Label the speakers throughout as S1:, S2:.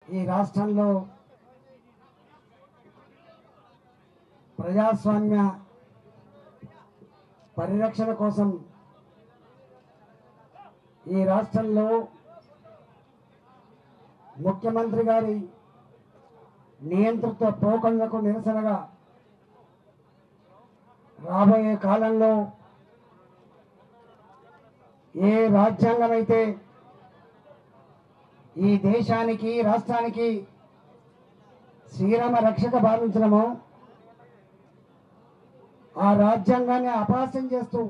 S1: ఈ రాష్ట్రంలో ప్రజాస్వామ్య పరిరక్షణ కోసం ఈ రాష్ట్రంలో ముఖ్యమంత్రి గారి నియంతృత్వ పోకడలకు నిరసనగా రాబోయే కాలంలో ఏ రాజ్యాంగం అయితే ఈ దేశానికి రాష్ట్రానికి శ్రీరామ రక్షక భావించడమో ఆ రాజ్యాంగాన్ని అపహాస్యం చేస్తూ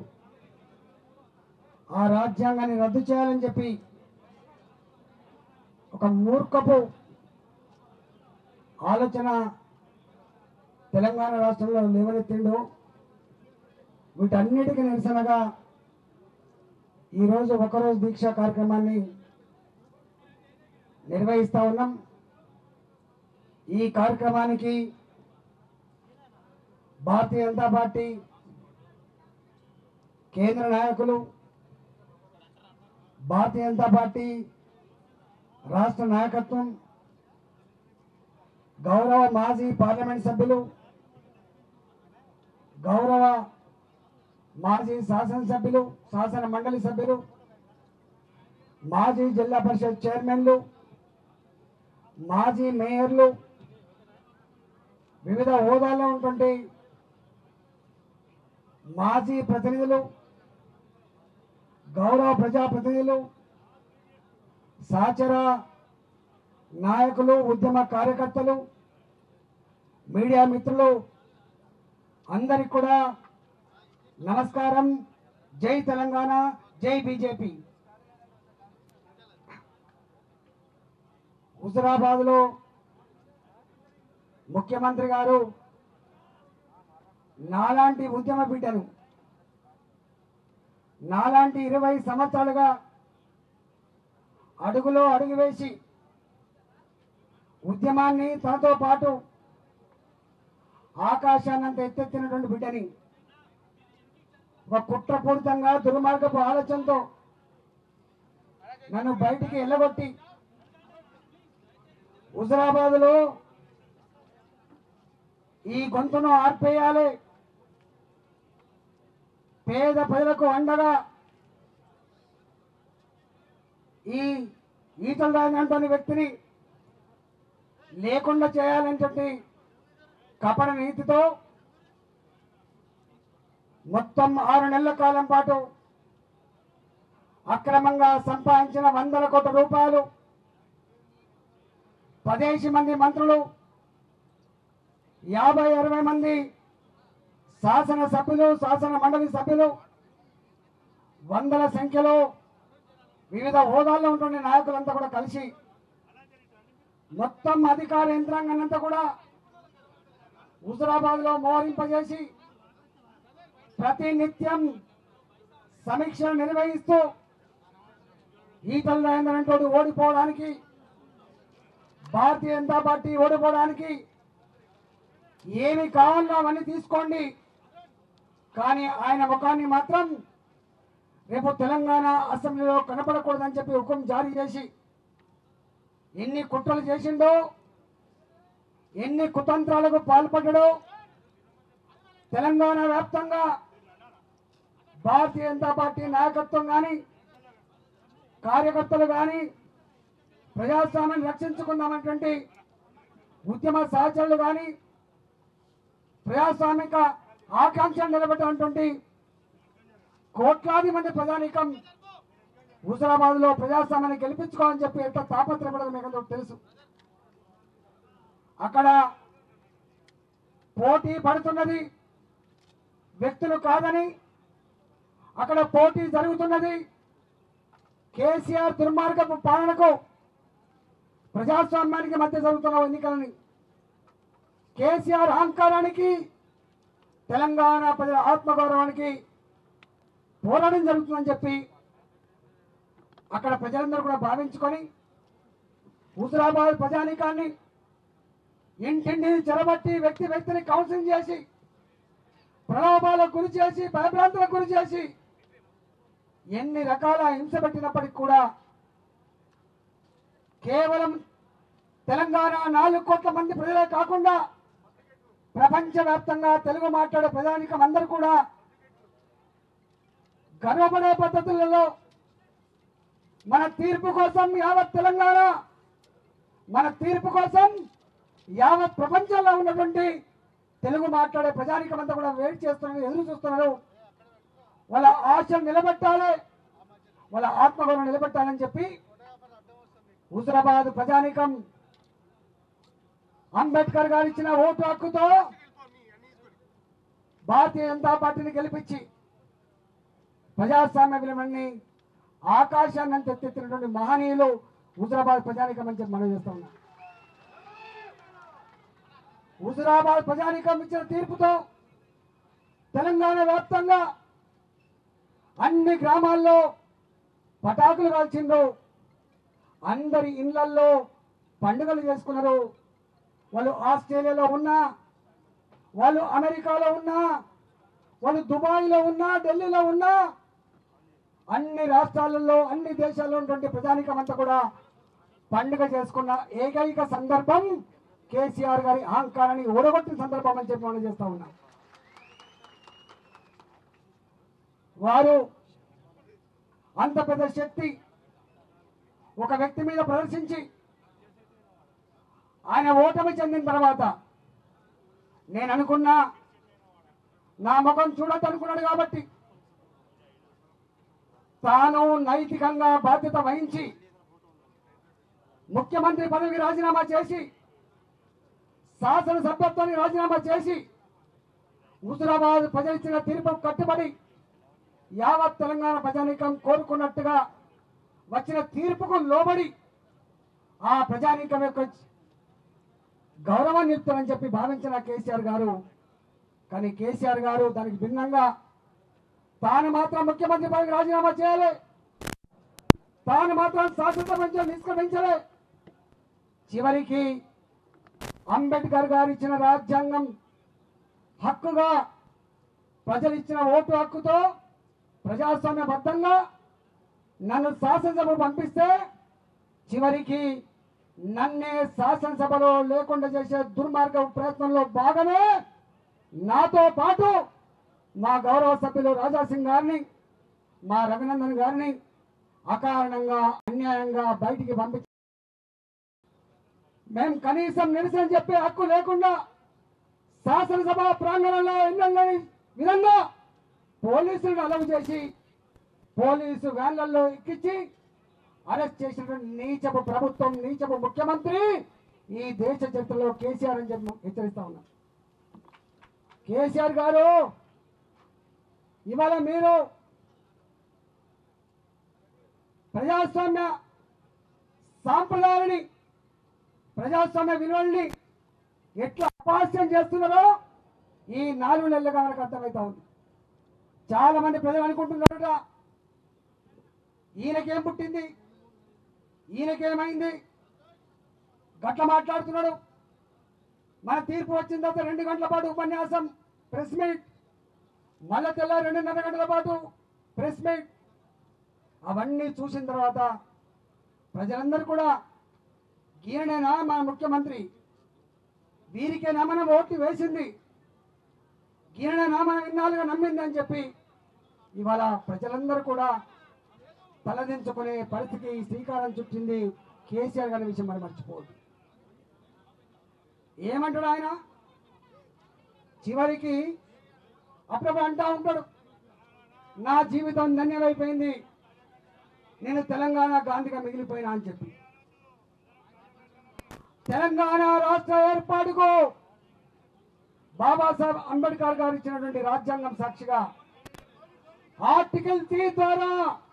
S1: ఆ రాజ్యాంగాన్ని రద్దు చేయాలని చెప్పి ఒక మూర్ఖపు ఆలోచన తెలంగాణ రాష్ట్రంలో లేవనెత్తిండు వీటన్నిటికీ నిరసనగా ఈరోజు ఒకరోజు దీక్ష కార్యక్రమాన్ని నిర్వహిస్తా ఉన్నాం ఈ కార్యక్రమానికి భారతీయ జనతా పార్టీ కేంద్ర నాయకులు భారతీయ జనతా పార్టీ రాష్ట్ర నాయకత్వం గౌరవ మాజీ పార్లమెంట్ సభ్యులు గౌరవ మాజీ శాసనసభ్యులు శాసన మండలి సభ్యులు మాజీ జిల్లా పరిషత్ చైర్మన్లు మాజీ మేయర్లు వివిధ హోదాల్లో ఉంటుంటే మాజీ ప్రతినిధులు గౌరవ ప్రజాప్రతినిధులు సహచర నాయకులు ఉద్యమ కార్యకర్తలు మీడియా మిత్రులు అందరికి కూడా నమస్కారం జై తెలంగాణ జై బీజేపీ హుజరాబాద్లో ముఖ్యమంత్రి గారు నాలాంటి ఉద్యమ బిడ్డను నాలాంటి ఇరవై సంవత్సరాలుగా అడుగులో అడుగు వేసి ఉద్యమాన్ని తనతో పాటు ఆకాశాన్నంత ఎత్తెత్తినటువంటి బిడ్డని ఒక కుట్రపూరితంగా దుర్మార్గపు ఆలోచనతో నన్ను బయటికి వెళ్ళగొట్టి హుజరాబాద్లో ఈ గొంతును ఆర్పేయాలి పేద ప్రజలకు అండగా ఈ ఈటల రాజంటోని వ్యక్తిని లేకుండా చేయాలని చెప్పి కపట నీతితో మొత్తం ఆరు నెలల కాలం పాటు అక్రమంగా సంపాదించిన వందల కోట్ల రూపాయలు పదేసి మంది మంత్రులు యాభై అరవై మంది శాసన సభ్యులు శాసన మండలి సభ్యులు వందల సంఖ్యలో వివిధ హోదాల్లో ఉంటున్న నాయకులంతా కూడా కలిసి మొత్తం అధికార యంత్రాంగాన్నంతా కూడా హుజరాబాద్ లో మోహరింపజేసి ప్రతి నిత్యం సమీక్ష నిర్వహిస్తూ ఈటల రాజేంద్రన్ ఓడిపోవడానికి భారతీయ జనతా పార్టీ ఓడిపోవడానికి ఏమి కావాలో అవన్నీ తీసుకోండి కానీ ఆయన ముఖాన్ని మాత్రం రేపు తెలంగాణ అసెంబ్లీలో కనపడకూడదని చెప్పి హుకుం జారీ చేసి ఎన్ని కుట్రలు చేసిండో ఎన్ని కుతంత్రాలకు పాల్పడ్డాడో తెలంగాణ వ్యాప్తంగా భారతీయ జనతా పార్టీ నాయకత్వం కానీ కార్యకర్తలు కానీ ప్రజాస్వామ్యాన్ని రక్షించుకుందామనేటువంటి ఉద్యమ సహచరులు కానీ ప్రజాస్వామిక ఆకాంక్షలు నిలబెట్టినటువంటి కోట్లాది మంది ప్రజానీకం హుజరాబాద్ లో ప్రజాస్వామ్యాన్ని గెలిపించుకోవాలని చెప్పి ఎంత తాపత్రపడదు మీకు అందరికీ తెలుసు అక్కడ పోటీ పడుతున్నది వ్యక్తులు కాదని అక్కడ పోటీ జరుగుతున్నది కేసీఆర్ దుర్మార్గపు పాలనకు ప్రజాస్వామ్యానికి మధ్య జరుగుతున్న ఎన్నికలని కేసీఆర్ అహంకారానికి తెలంగాణ ప్రజల ఆత్మగౌరవానికి పోరాటం జరుగుతుందని చెప్పి అక్కడ ప్రజలందరూ కూడా భావించుకొని హుజరాబాద్ ప్రజానీకాన్ని ఇంటింటిని చెరబట్టి వ్యక్తి వ్యక్తిని కౌన్సిలింగ్ చేసి ప్రలోభాలకు గురి చేసి భయభ్రాంతులకు గురి చేసి ఎన్ని రకాల హింస పెట్టినప్పటికి కూడా కేవలం తెలంగాణ నాలుగు కోట్ల మంది ప్రజలే కాకుండా ప్రపంచవ్యాప్తంగా తెలుగు మాట్లాడే ప్రజానికం అందరూ కూడా గర్వపడే పద్ధతులలో మన తీర్పు కోసం యావత్ తెలంగాణ మన తీర్పు కోసం యావత్ ప్రపంచంలో ఉన్నటువంటి తెలుగు మాట్లాడే ప్రజానికం అంతా కూడా వెయిట్ చేస్తున్నారు ఎదురు చూస్తున్నారు వాళ్ళ ఆశలు నిలబెట్టాలి వాళ్ళ ఆత్మగౌరవం నిలబెట్టాలని చెప్పి హుజరాబాద్ ప్రజానికం అంబేద్కర్ గారు ఇచ్చిన ఓటు హక్కుతో భారతీయ జనతా పార్టీని గెలిపించి ప్రజాస్వామ్య విలువని ఆకాశాన్ని అంత ఎత్తెత్తినటువంటి మహనీయులు హుజరాబాద్ ప్రజానికం అని చెప్పి మనం చేస్తా ఉన్నాం హుజరాబాద్ ప్రజానికం ఇచ్చిన తీర్పుతో తెలంగాణ వ్యాప్తంగా అన్ని గ్రామాల్లో పటాకులు కాల్చిండ్రు అందరి ఇళ్లల్లో పండుగలు చేసుకున్నారు వాళ్ళు ఆస్ట్రేలియాలో ఉన్నా వాళ్ళు అమెరికాలో ఉన్నా వాళ్ళు దుబాయ్లో ఉన్నా ఢిల్లీలో ఉన్నా అన్ని రాష్ట్రాలలో అన్ని దేశాల్లో ఉన్నటువంటి ప్రజానికం అంతా కూడా పండుగ చేసుకున్న ఏకైక సందర్భం కేసీఆర్ గారి అహంకారాన్ని ఓడగొట్టిన సందర్భం అని చెప్పి మనం చేస్తా ఉన్నాం వారు అంత పెద్ద శక్తి ఒక వ్యక్తి మీద ప్రదర్శించి ఆయన ఓటమి చెందిన తర్వాత నేను అనుకున్నా నా ముఖం చూడద్దు అనుకున్నాడు కాబట్టి తాను నైతికంగా బాధ్యత వహించి ముఖ్యమంత్రి పదవికి రాజీనామా చేసి శాసనసభ్యత్వానికి రాజీనామా చేసి హుజురాబాద్ ప్రజలిచ్చిన తీర్పు కట్టుబడి యావత్ తెలంగాణ ప్రజానీకం కోరుకున్నట్టుగా వచ్చిన తీర్పుకు లోబడి ఆ ప్రజానీకం యొక్క గౌరవం నిలుపుతారని చెప్పి భావించిన కేసీఆర్ గారు కానీ కేసీఆర్ గారు దానికి భిన్నంగా తాను మాత్రం ముఖ్యమంత్రి పదవికి రాజీనామా చేయాలి తాను మాత్రం శాశ్వత పెన్షన్ నిష్క్రమించలే చివరికి అంబేద్కర్ గారు ఇచ్చిన రాజ్యాంగం హక్కుగా ప్రజలు ఇచ్చిన ఓటు హక్కుతో ప్రజాస్వామ్యబద్ధంగా నన్ను శాసనసభ పంపిస్తే చివరికి నన్నే శాసనసభలో లేకుండా చేసే దుర్మార్గ ప్రయత్నంలో భాగమే నాతో పాటు మా గౌరవ సభ్యులు రాజాసింగ్ గారిని మా రఘునందన్ గారిని అకారణంగా అన్యాయంగా బయటికి పంపించి మేము కనీసం నిరసన చెప్పే హక్కు లేకుండా శాసనసభ ప్రాంగణంలో ఎన్నెల్లని విధంగా పోలీసులను అలవ్ చేసి పోలీసు వ్యాన్లలో ఎక్కించి అరెస్ట్ చేసినటువంటి నీచపు ప్రభుత్వం నీచపు ముఖ్యమంత్రి ఈ దేశ చరిత్రలో కేసీఆర్ అని చెప్పి హెచ్చరిస్తా ఉన్నాం కేసీఆర్ గారు ఇవాళ మీరు ప్రజాస్వామ్య సాంప్రదాయాన్ని ప్రజాస్వామ్య విలువల్ని ఎట్లా అపహాస్యం చేస్తున్నారో ఈ నాలుగు నెలలుగా మనకు అర్థమవుతా ఉంది చాలా మంది ప్రజలు అనుకుంటున్నారట ఈయనకేం పుట్టింది ఈయనకేమైంది గట్ల మాట్లాడుతున్నాడు మన తీర్పు వచ్చిన తర్వాత రెండు గంటల పాటు ఉపన్యాసం ప్రెస్ మీట్ మళ్ళా తెల్ల రెండున్నర గంటల పాటు ప్రెస్ మీట్ అవన్నీ చూసిన తర్వాత ప్రజలందరూ కూడా ఈయననేనా మన ముఖ్యమంత్రి వీరికేనా మనం ఓట్లు వేసింది ఈయననేనా మనం ఇన్నాళ్ళుగా నమ్మింది అని చెప్పి ఇవాళ ప్రజలందరూ కూడా తలదించుకునే పరిస్థితి శ్రీకారం చుట్టింది కేసీఆర్ గారి విషయం మనం మర్చిపోవద్దు ఏమంటాడు ఆయన చివరికి అప్పుడప్పుడు అంటా ఉంటాడు నా జీవితం ధన్యమైపోయింది నేను తెలంగాణ గాంధీగా మిగిలిపోయినా అని చెప్పి తెలంగాణ రాష్ట్ర ఏర్పాటుకు బాబాసాహెబ్ అంబేద్కర్ గారు ఇచ్చినటువంటి రాజ్యాంగం సాక్షిగా ఆర్టికల్ త్రీ ద్వారా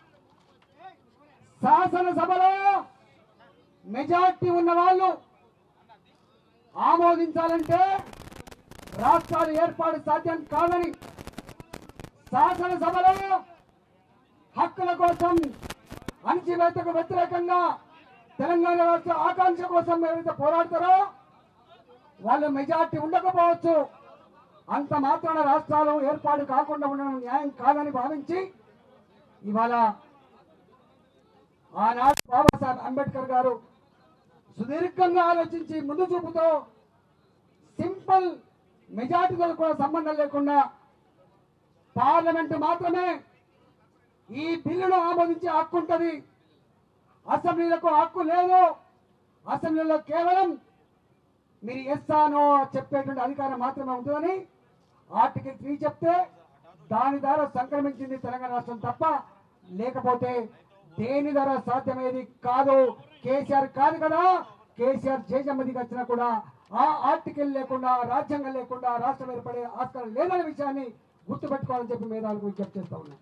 S1: శాసనసభలో మెజార్టీ ఉన్న వాళ్ళు ఆమోదించాలంటే రాష్ట్రాలు ఏర్పాటు సాధ్యం కాదని శాసనసభలో హక్కుల కోసం అణచివేతకు వ్యతిరేకంగా తెలంగాణ రాష్ట్ర ఆకాంక్ష కోసం ఎవరైతే పోరాడతారో వాళ్ళు మెజార్టీ ఉండకపోవచ్చు అంత మాత్రాన రాష్ట్రాలు ఏర్పాటు కాకుండా ఉండడం న్యాయం కాదని భావించి ఇవాళ ఆనాడు బాబాసాహెబ్ అంబేద్కర్ గారు సుదీర్ఘంగా ఆలోచించి ముందు చూపుతో సింపుల్ మెజార్టీతో కూడా సంబంధం లేకుండా పార్లమెంటు మాత్రమే ఈ బిల్లును ఆమోదించే హక్కు ఉంటుంది అసెంబ్లీలకు హక్కు లేదు అసెంబ్లీలో కేవలం మీరు ఎస్ నో చెప్పేటువంటి అధికారం మాత్రమే ఉంటుందని ఆర్టికల్ త్రీ చెప్తే దాని ద్వారా సంక్రమించింది తెలంగాణ రాష్ట్రం తప్ప లేకపోతే దేని ద్వారా సాధ్యమయ్యేది కాదు కేసీఆర్ కాదు కదా కేసీఆర్ జయజమ్మదికి వచ్చినా కూడా ఆ ఆర్టికల్ లేకుండా రాజ్యాంగం లేకుండా రాష్ట్రం ఏర్పడే ఆస్కారం లేదనే విషయాన్ని గుర్తుపెట్టుకోవాలని చెప్పి మేధావులకు విజ్ఞప్తి చేస్తా ఉన్నాం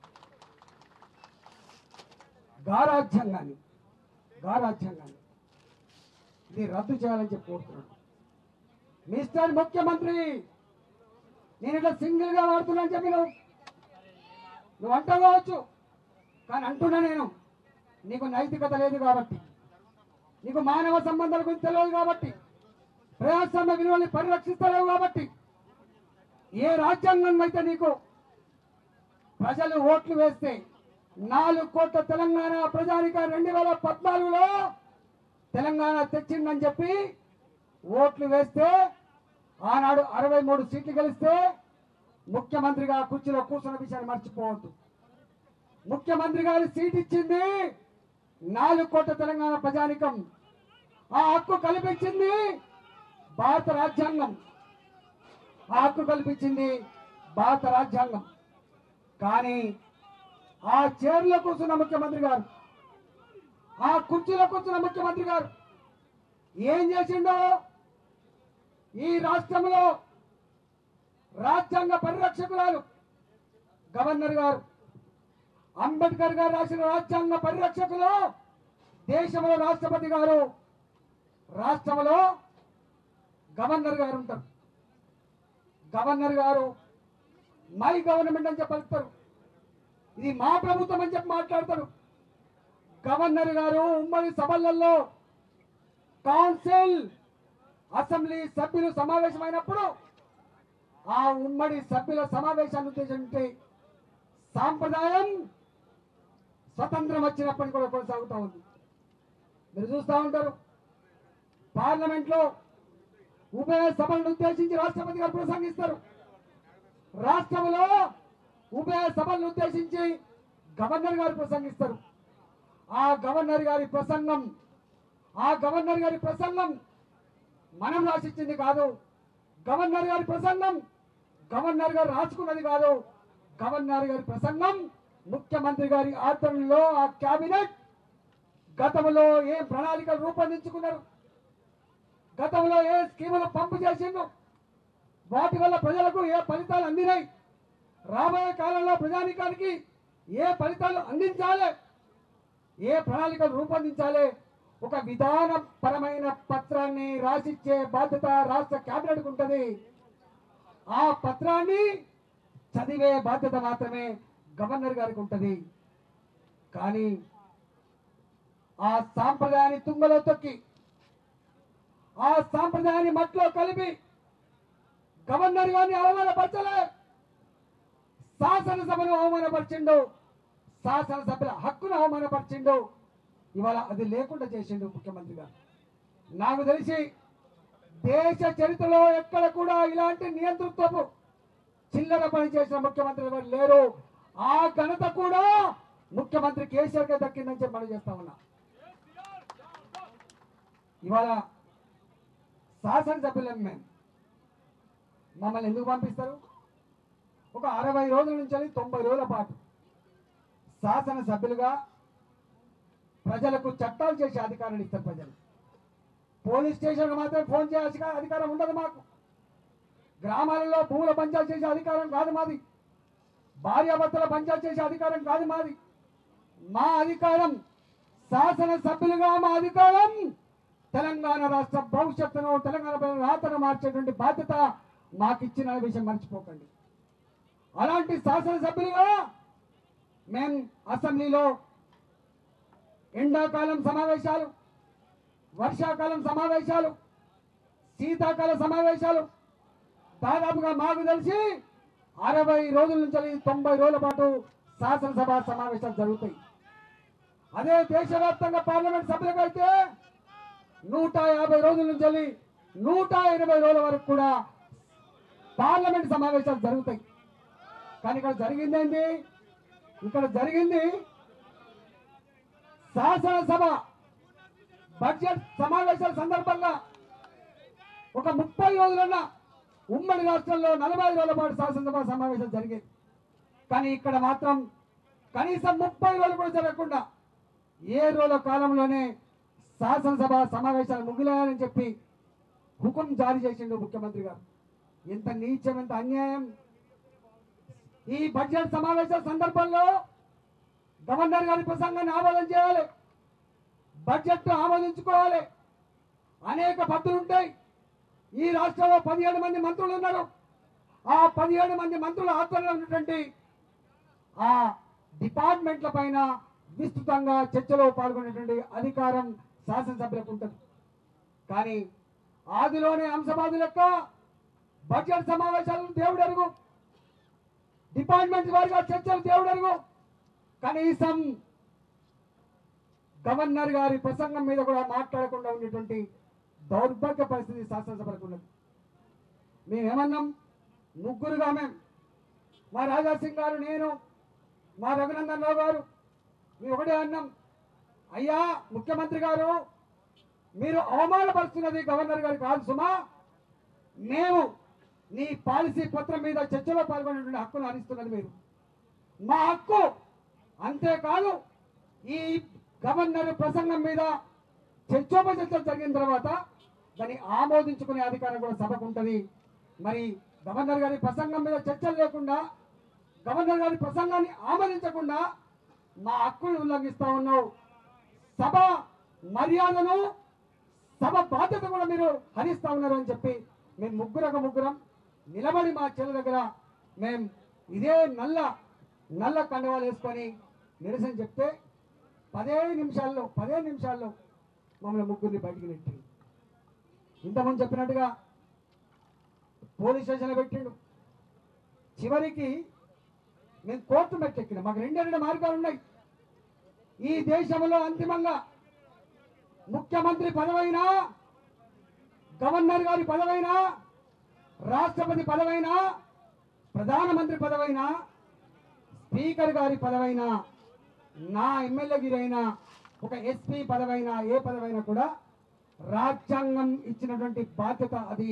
S1: గారాజ్యాంగాన్ని గారాజ్యాంగాన్ని ఇది రద్దు చేయాలని చెప్పి కోరుతున్నాడు మిస్టర్ ముఖ్యమంత్రి నేను ఇట్లా సింగిల్ గా వాడుతున్నాను చెప్పి నువ్వు నువ్వు అంటావు కావచ్చు కానీ అంటున్నా నేను నీకు నైతికత లేదు కాబట్టి నీకు మానవ సంబంధాల గురించి తెలియదు కాబట్టి ప్రజాస్వామ్య విలువల్ని పరిరక్షిస్తలేవు కాబట్టి ఏ రాజ్యాంగం అయితే నీకు ప్రజలు ఓట్లు వేస్తే నాలుగు కోట్ల తెలంగాణ ప్రజానిక రెండు వేల పద్నాలుగులో తెలంగాణ తెచ్చిందని చెప్పి ఓట్లు వేస్తే ఆనాడు అరవై మూడు సీట్లు గెలిస్తే ముఖ్యమంత్రిగా కుర్చీలో కూర్చున్న విషయాన్ని మర్చిపోవద్దు ముఖ్యమంత్రి గారి సీట్ ఇచ్చింది నాలుగు కోట్ల తెలంగాణ ప్రజానికం ఆ హక్కు కల్పించింది భారత రాజ్యాంగం ఆ హక్కు కల్పించింది భారత రాజ్యాంగం కానీ ఆ చైర్లో కూర్చున్న ముఖ్యమంత్రి గారు ఆ కుర్చీలో కూర్చున్న ముఖ్యమంత్రి గారు ఏం చేసిండో ఈ రాష్ట్రంలో రాజ్యాంగ పరిరక్షకురాలు గవర్నర్ గారు అంబేద్కర్ గారు రాసిన రాజ్యాంగ పరిరక్షకులు దేశంలో రాష్ట్రపతి గారు రాష్ట్రంలో గవర్నర్ గారు ఉంటారు గవర్నర్ గారు మై గవర్నమెంట్ అని చెప్పి పలుకుతారు ఇది మా ప్రభుత్వం అని చెప్పి మాట్లాడతారు గవర్నర్ గారు ఉమ్మడి సభలలో కౌన్సిల్ అసెంబ్లీ సభ్యులు సమావేశమైనప్పుడు ఆ ఉమ్మడి సభ్యుల సమావేశాన్ని ఉద్దేశించి సాంప్రదాయం స్వతంత్రం వచ్చినప్పటికీ కూడా కొనసాగుతూ ఉంది మీరు చూస్తూ ఉంటారు పార్లమెంట్ లో ఉభయ సభలను ఉద్దేశించి రాష్ట్రపతి గారు ప్రసంగిస్తారు రాష్ట్రంలో ఉభయ సభలను ఉద్దేశించి గవర్నర్ గారు ప్రసంగిస్తారు ఆ గవర్నర్ గారి ప్రసంగం ఆ గవర్నర్ గారి ప్రసంగం మనం రాసిచ్చింది కాదు గవర్నర్ గారి ప్రసంగం గవర్నర్ గారు రాసుకున్నది కాదు గవర్నర్ గారి ప్రసంగం ముఖ్యమంత్రి గారి ఆధ్వర్యంలో ఆ కేబినెట్ గతంలో ఏ ప్రణాళికలు రూపొందించుకున్నారు గతంలో ఏ స్కీములు పంపు చేసిండు వాటి వల్ల ప్రజలకు ఏ ఫలితాలు అందినాయి రాబోయే కాలంలో ప్రజానికానికి ఏ ఫలితాలు అందించాలి ఏ ప్రణాళికలు రూపొందించాలి ఒక విధానపరమైన పత్రాన్ని రాసిచ్చే బాధ్యత రాష్ట్ర కేబినెట్ ఉంటుంది ఆ పత్రాన్ని చదివే బాధ్యత మాత్రమే గవర్నర్ గారికి ఉంటుంది కానీ ఆ సాంప్రదాయాన్ని తుంగలో తొక్కి ఆ సాంప్రదాయాన్ని మట్లో కలిపి గవర్నర్ గారిని అవమానపరచలే శాసనసభను అవమానపరిచిండు శాసనసభ్యుల హక్కును అవమానపరిచిండు ఇవాళ అది లేకుండా చేసిండు ముఖ్యమంత్రి గారు నాకు తెలిసి దేశ చరిత్రలో ఎక్కడ కూడా ఇలాంటి నియంతృత్వపు చిల్లర పని చేసిన ముఖ్యమంత్రి ఎవరు లేరు ఆ ఘనత కూడా ముఖ్యమంత్రి కేసీఆర్ కే దక్కిందని చెప్పి మనం చేస్తా ఉన్నా ఇవాళ శాసనసభ్యులం మేము మమ్మల్ని ఎందుకు పంపిస్తారు ఒక అరవై రోజుల నుంచి తొంభై రోజుల పాటు శాసనసభ్యులుగా ప్రజలకు చట్టాలు చేసే అధికారాలు ఇస్తారు ప్రజలు పోలీస్ స్టేషన్కి మాత్రం ఫోన్ చేయాల్సిన అధికారం ఉండదు మాకు గ్రామాలలో భూముల పంచాయతీ చేసే అధికారం కాదు మాది భార్యాభర్తల పంచాయతీ చేసే అధికారం కాదు మాది మా అధికారం శాసనసభ్యులుగా మా అధికారం తెలంగాణ రాష్ట్ర భవిష్యత్తును తెలంగాణ ప్రజల రాతను మార్చేటువంటి బాధ్యత మాకు ఇచ్చిన విషయం మర్చిపోకండి అలాంటి శాసనసభ్యులుగా మేము అసెంబ్లీలో ఎండాకాలం సమావేశాలు వర్షాకాలం సమావేశాలు శీతాకాల సమావేశాలు దాదాపుగా మాకు తెలిసి అరవై రోజుల నుంచి తొంభై రోజుల పాటు శాసనసభ సమావేశాలు జరుగుతాయి అదే దేశవ్యాప్తంగా పార్లమెంట్ సభ్యులకు అయితే నూట యాభై రోజుల నుంచి వెళ్ళి నూట ఎనభై రోజుల వరకు కూడా పార్లమెంట్ సమావేశాలు జరుగుతాయి కానీ ఇక్కడ జరిగిందేంటి ఇక్కడ జరిగింది శాసనసభ బడ్జెట్ సమావేశాల సందర్భంగా ఒక ముప్పై రోజులన్న ఉమ్మడి రాష్ట్రంలో నలభై రోజుల పాటు శాసనసభ సమావేశం జరిగేది కానీ ఇక్కడ మాత్రం కనీసం ముప్పై రోజులు కూడా జరగకుండా ఏ రోజుల కాలంలోనే శాసనసభ సమావేశాలు ముగిలాయని చెప్పి హుకుం జారీ చేసిండు ముఖ్యమంత్రి గారు ఎంత నీచం ఎంత అన్యాయం ఈ బడ్జెట్ సమావేశాల సందర్భంలో గవర్నర్ గారి ప్రసంగాన్ని ఆమోదం చేయాలి బడ్జెట్ ఆమోదించుకోవాలి అనేక పద్ధతులు ఉంటాయి ఈ రాష్ట్రంలో పదిహేడు మంది మంత్రులు ఉన్నారు ఆ పదిహేడు మంది మంత్రుల ఆధ్వర్యంలో ఉన్నటువంటి ఆ డిపార్ట్మెంట్ల పైన విస్తృతంగా చర్చలో పాల్గొనేటువంటి అధికారం శాసనసభ్యులకు ఉంటుంది కానీ ఆదిలోనే అంశబాధు లెక్క బడ్జెట్ సమావేశాలను దేవుడు అరుగు డిపార్ట్మెంట్ వారిగా చర్చలు దేవుడు అరుగు కనీసం గవర్నర్ గారి ప్రసంగం మీద కూడా మాట్లాడకుండా ఉండేటువంటి దౌర్భాగ్య పరిస్థితి శాసనసభకు ఉన్నది మేమేమన్నాం ముగ్గురుగా మేం మా రాజా సింగ్ గారు నేను మా రఘునందన్ రావు గారు మేము ఒకటే అన్నాం అయ్యా ముఖ్యమంత్రి గారు మీరు అవమానపరుస్తున్నది గవర్నర్ గారు కాదు సుమా మేము నీ పాలసీ పత్రం మీద చర్చలో పాల్గొనేటువంటి హక్కును హరిస్తున్నది మీరు మా హక్కు అంతేకాదు ఈ గవర్నర్ ప్రసంగం మీద చర్చోపచర్చలు జరిగిన తర్వాత దాన్ని ఆమోదించుకునే అధికారం కూడా సభకు ఉంటుంది మరి గవర్నర్ గారి ప్రసంగం మీద చర్చలు లేకుండా గవర్నర్ గారి ప్రసంగాన్ని ఆమోదించకుండా మా హక్కును ఉల్లంఘిస్తా ఉన్నావు సభ మర్యాదను సభ బాధ్యత కూడా మీరు హరిస్తా ఉన్నారు అని చెప్పి మేము ముగ్గురొక ముగ్గురం నిలబడి మా చెల్ల దగ్గర మేము ఇదే నల్ల నల్ల కండవాలు వేసుకొని నిరసన చెప్తే పదే నిమిషాల్లో పదే నిమిషాల్లో మమ్మల్ని ముగ్గురిని బయటికి నెట్టిండు ఇంతకుముందు చెప్పినట్టుగా పోలీస్ స్టేషన్లో పెట్టిండు చివరికి మేము కోర్టు మెట్టెక్కిన మాకు రెండే రెండు మార్గాలు ఉన్నాయి ఈ దేశంలో అంతిమంగా ముఖ్యమంత్రి పదవైనా గవర్నర్ గారి పదవైనా రాష్ట్రపతి పదవైనా ప్రధానమంత్రి పదవైనా స్పీకర్ గారి పదవైనా నా ఎమ్మెల్యే గిరైనా ఒక ఎస్పీ పదవైనా ఏ పదవైనా కూడా రాజ్యాంగం ఇచ్చినటువంటి బాధ్యత అది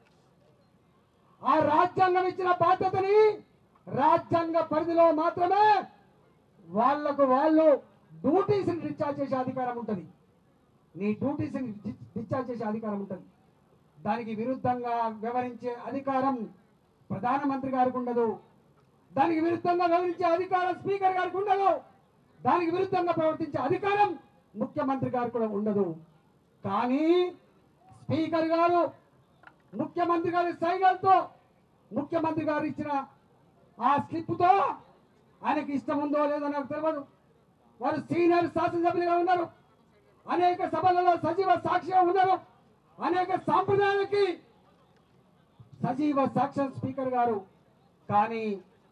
S1: ఆ రాజ్యాంగం ఇచ్చిన బాధ్యతని రాజ్యాంగ పరిధిలో మాత్రమే వాళ్లకు వాళ్ళు డ్యూటీస్ని డిశ్చార్జ్ చేసే అధికారం ఉంటుంది నీ డ్యూటీస్ని డిశ్చార్జ్ చేసే అధికారం ఉంటుంది దానికి విరుద్ధంగా వ్యవహరించే అధికారం ప్రధానమంత్రి గారికి ఉండదు దానికి విరుద్ధంగా వ్యవహరించే అధికారం స్పీకర్ గారికి ఉండదు దానికి విరుద్ధంగా ప్రవర్తించే అధికారం ముఖ్యమంత్రి గారికి కూడా ఉండదు కానీ స్పీకర్ గారు ముఖ్యమంత్రి గారి సైగలతో ముఖ్యమంత్రి గారు ఇచ్చిన ఆ స్లిప్తో ఆయనకి ఇష్టం ఉందో లేదో నాకు తెలియదు వారు సీనియర్ శాసనసభ్యులుగా ఉన్నారు అనేక సభలలో సజీవ సాక్షిగా ఉన్నారు అనేక సాంప్రదాయాలకి సజీవ సాక్ష్యం స్పీకర్ గారు కానీ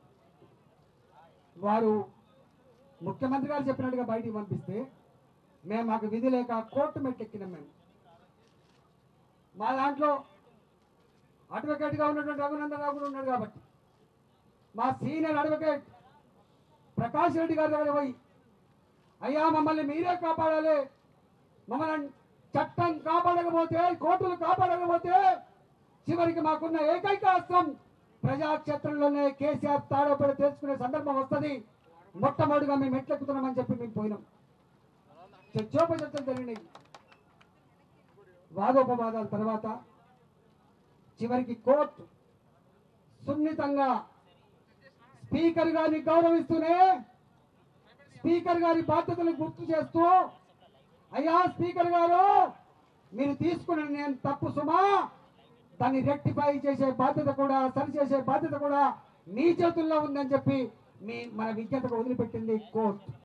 S1: వారు ముఖ్యమంత్రి గారు చెప్పినట్టుగా బయటికి పంపిస్తే మేము మాకు విధి లేక కోర్టు మెట్టెక్కినాం మేము మా దాంట్లో అడ్వకేట్గా ఉన్నటువంటి రఘునందన్ రావు కూడా ఉన్నాడు కాబట్టి మా సీనియర్ అడ్వకేట్ ప్రకాష్ రెడ్డి గారి దగ్గర పోయి అయ్యా మమ్మల్ని మీరే కాపాడాలి మమ్మల్ని చట్టం కాపాడకపోతే కోర్టులు కాపాడకపోతే చివరికి మాకున్న ఏకైక అస్త్రం ప్రజాక్షేత్రంలోనే కేసీఆర్ తాడోపడి తెలుసుకునే సందర్భం వస్తుంది మొట్టమొదటిగా మేము ఎట్లెక్కుతున్నామని చెప్పి మేము పోయినాం చర్చోపచర్చలు జరిగినాయి వాదోపవాదాల తర్వాత చివరికి కోర్టు సున్నితంగా స్పీకర్ గారిని గౌరవిస్తూనే స్పీకర్ గారి బాధ్యతలు గుర్తు చేస్తూ అయ్యా స్పీకర్ గారు మీరు తీసుకున్న నేను తప్పు సుమా దాన్ని రెక్టిఫై చేసే బాధ్యత కూడా సరి చేసే బాధ్యత కూడా మీ చేతుల్లో ఉందని చెప్పి మీ మన విజ్ఞతకు వదిలిపెట్టింది కోర్టు